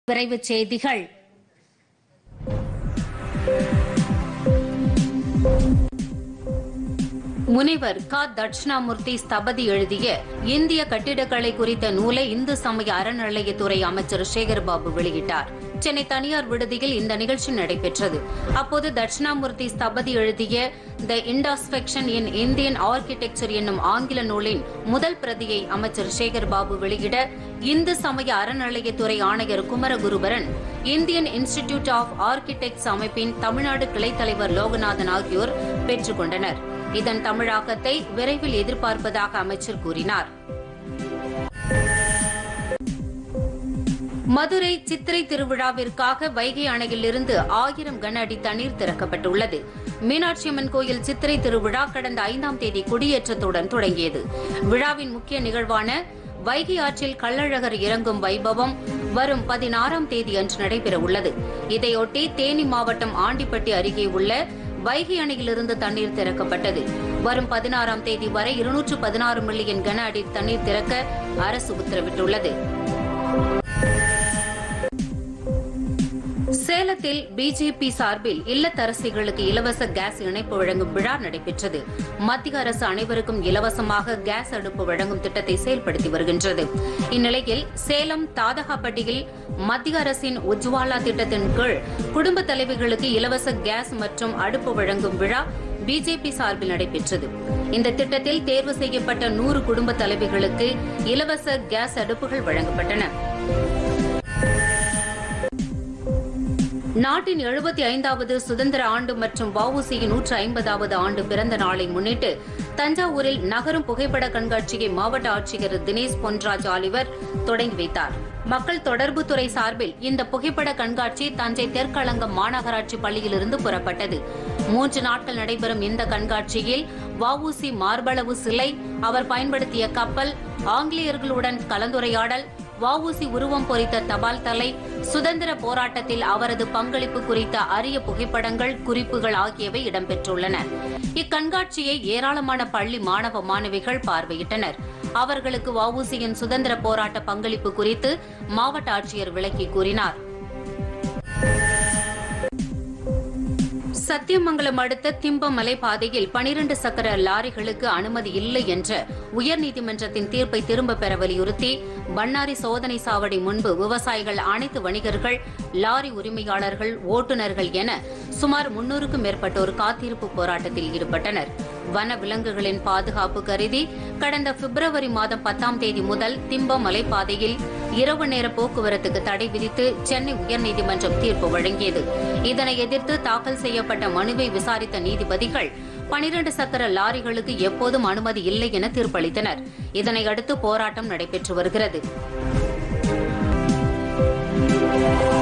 விரைவுச் செய்திகள் முனைவர் க தட்சிணாமூர்த்தி ஸ்தபதி எழுதிய இந்திய கட்டிடக்கலை குறித்த நூலை இந்து சமய அறநிலையத்துறை அமைச்சர் சேகர்பாபு வெளியிட்டார் சென்னை தனியார் விடுதியில் இந்த நிகழ்ச்சி நடைபெற்றது அப்போது தட்சிணாமூர்த்தி ஸ்தபதி எழுதிய த இண்டாஸ்பெக்ஷன் இன் இந்தியன் ஆர்கிடெக்சர் என்னும் ஆங்கில நூலின் முதல் பிரதியை அமைச்சர் சேகர்பாபு வெளியிட இந்து சமய அறநிலையத்துறை ஆணையர் Kumaraguruparan Indian Institute of Architects அமைப்பின் தமிழ்நாடு கிளைத் தலைவர் லோகநாதன் ஆகியோர் பெற்றுக் கொண்டனர் இதன் தமிழாக்கத்தை விரைவில் எதிர்பார்ப்பதாக அமைச்சர் கூறினார் மதுரை சித்திரை திருவிழாவிற்காக வைகை அணையிலிருந்து ஆயிரம் கன அடி தண்ணீர் திறக்கப்பட்டுள்ளது மீனாட்சியம்மன் கோயில் சித்திரை திருவிழா கடந்த ஐந்தாம் தேதி கொடியேற்றத்துடன் தொடங்கியது விழாவின் முக்கிய நிகழ்வான வைகை ஆற்றில் கள்ளழகர் இறங்கும் வைபவம் வரும் பதினாறாம் தேதி அன்று நடைபெறவுள்ளது இதையொட்டி தேனி மாவட்டம் ஆண்டிப்பட்டி அருகே உள்ள வைகை அணையிலிருந்து தண்ணீர் திறக்கப்பட்டது வரும் பதினாறாம் தேதி வரை இருநூற்று பதினாறு மில்லியன் கன அடி தண்ணீர் திறக்க அரசு உத்தரவிட்டுள்ளது சேலத்தில் பிஜேபி சார்பில் இல்லத்தரசிகளுக்கு இலவச கேஸ் இணைப்பு வழங்கும் விழா நடைபெற்றது மத்திய அரசு அனைவருக்கும் இலவசமாக கேஸ் அடுப்பு வழங்கும் திட்டத்தை செயல்படுத்தி வருகின்றது இந்நிலையில் சேலம் தாதகாப்பட்டியில் மத்திய அரசின் உஜ்வாலா திட்டத்தின் கீழ் குடும்ப தலைவிகளுக்கு இலவச கேஸ் மற்றும் அடுப்பு வழங்கும் விழா பிஜேபி சார்பில் நடைபெற்றது இந்த திட்டத்தில் தேர்வு செய்யப்பட்ட நூறு குடும்ப தலைவிகளுக்கு இலவச கேஸ் அடுப்புகள் வழங்கப்பட்டன நாட்டின் எழுபத்தி ஐந்தாவது சுதந்திர ஆண்டு மற்றும் வஉசியின் நூற்று ஐம்பதாவது ஆண்டு பிறந்த நாளை முன்னிட்டு தஞ்சாவூரில் நகரும் புகைப்பட கண்காட்சியை மாவட்ட ஆட்சியர் தினேஷ் பொன்ராஜ் ஆலிவர் தொடங்கி வைத்தார் மக்கள் தொடர்புத்துறை சார்பில் இந்த புகைப்பட கண்காட்சி தஞ்சை தெற்களங்கம் மாநகராட்சி பள்ளியிலிருந்து புறப்பட்டது மூன்று நாட்கள் நடைபெறும் இந்த கண்காட்சியில் வஉசி மார்பளவு சிலை அவர் பயன்படுத்திய கப்பல் ஆங்கிலேயர்களுடன் கலந்துரையாடல் வஉசி உருவம் பொறித்த தபால் தலை சுதந்திர போராட்டத்தில் அவரது பங்களிப்பு குறித்த அரிய புகைப்படங்கள் குறிப்புகள் ஆகியவை இடம்பெற்றுள்ளன இக்கண்காட்சியை ஏராளமான பள்ளி மாணவ மாணவிகள் பார்வையிட்டனர் அவர்களுக்கு வஉசியின் சுதந்திர போராட்ட பங்களிப்பு குறித்து மாவட்ட ஆட்சியர் விளக்கி கூறினார் சத்தியமங்கலம் அடுத்த திம்பமலை பாதையில் பனிரண்டு சக்கர லாரிகளுக்கு அனுமதி இல்லை என்ற உயர்நீதிமன்றத்தின் தீர்ப்பை திரும்பப் பெற வலியுறுத்தி பண்ணாரி சோதனை சாவடி முன்பு விவசாயிகள் அனைத்து வணிகர்கள் லாரி உரிமையாளர்கள் ஓட்டுநர்கள் என சுமார் முன்னூறுக்கும் மேற்பட்டோர் காத்திருப்பு போராட்டத்தில் ஈடுபட்டனர் வன விலங்குகளின் பாதுகாப்பு கருதி கடந்த பிப்ரவரி மாதம் பத்தாம் தேதி முதல் திம்ப மலைப்பாதையில் இரவு நேர போக்குவரத்துக்கு தடை விதித்து சென்னை உயர்நீதிமன்றம் தீர்ப்பு வழங்கியது இதனை எதிர்த்து தாக்கல் செய்யப்பட்ட மனுவை விசாரித்த நீதிபதிகள் பனிரண்டு சக்கர லாரிகளுக்கு எப்போதும் அனுமதி இல்லை என தீர்ப்பளித்தனர் இதனையடுத்து போராட்டம் நடைபெற்று வருகிறது